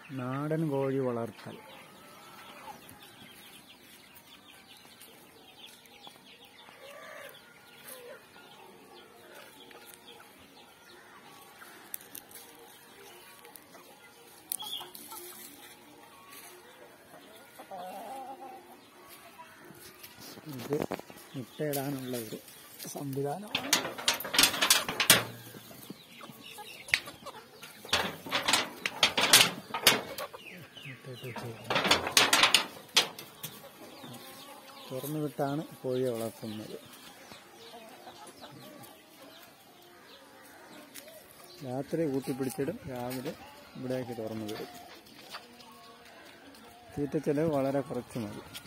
നാടൻ കോഴി വളർത്തൽ ഇത് മുട്ടയിടാനുള്ള ഒരു സംവിധാനമാണ് മുട്ടയിട്ട് വെച്ചേക്കുന്നത്. തുറന്നു വിട്ടാണ് കോഴിയെ വളർത്തുന്നത് രാത്രി കൂട്ടിപ്പിടിച്ചിടും രാവിലെ ഇവിടേക്ക് തുറന്നു വിടും തീറ്റ ചെലവ് വളരെ കുറച്ച് മതി